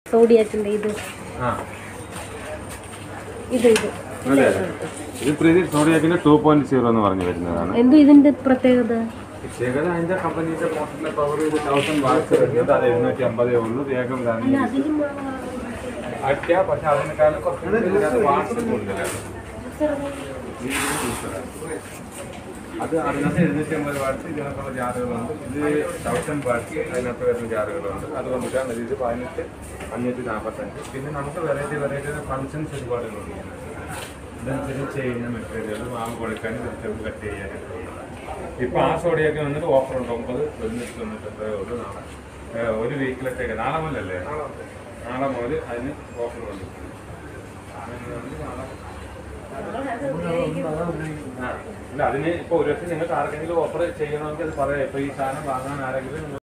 സോഡിയാക്കിന്റെ ഇത് ആ ഇത് ഇത് അതെ അതെ ഇത് പ്രീതി സോഡിയാക്കിന്റെ ടു പോയിന്റ് സീറോ എന്ന് പറഞ്ഞു വരുന്നതാണ് എന്തു ഇതിന്റെ പ്രത്യേകത പ്രത്യേകത അതിന്റെ കമ്പനിയുടെ മോട്ടറിന്റെ പവർ ഇത് തൗസൻഡ് വാട്ട്സ് വരുന്നത് അത് എഴുന്നൂറ്റി അമ്പതേ ഉള്ളൂ വേഗം തന്നെ അതിലും അത്യാ പക്ഷെ അതിനേക്കാളും കുറച്ച് വാട്ട്സ് കൂടുതലാണ് അത് അതിനകത്ത് എഴുന്നൂറ്റി അമ്പത് വാട്ട്സ് ഇതിനകത്തുള്ള ജാറുകളുണ്ട് ഇത് തൗസൻഡ് വാട്ട്സ് അതിനകത്ത് വരുന്ന ജാറുകളുണ്ട് അതുകൊണ്ടിട്ടാണ് ഇത് പതിനെട്ട് അഞ്ഞൂറ്റി നാൽപ്പത്തഞ്ച് പിന്നെ നമുക്ക് വെറൈറ്റി വെറൈറ്റി ഫങ്ഷൻസ് ഒരുപാടുകളുണ്ട് ഇതനുസരിച്ച് ചെയ്യുന്ന മെറ്റീരിയൽ മാവ് കൊടുക്കാനും വെജിറ്റബിൾ കട്ട് ചെയ്യാനൊക്കെ ഇപ്പൊ ആ സോഡിയൊക്കെ വന്നിട്ട് ഓഫർ ഉണ്ട് ഒമ്പത് തൊണ്ണൂറ്റി തൊണ്ണൂറ്റൊമ്പതേ ഉള്ളൂ നാളെ ഏ, ഒരു വീക്കിലത്തേക്ക് നാളെ മുതലല്ലേ നാളെ മുതൽ അതിന് ഓഫർ ഉണ്ട് ആ. ഇല്ല അതിന് ഇപ്പൊ ഒരു വർഷം നിങ്ങൾക്ക് ആർക്കെങ്കിലും ഓഫർ ചെയ്യണമെങ്കിൽ അത് പറയാം ഇപ്പൊ ഈ സാധനം വാങ്ങാൻ ആരെങ്കിലും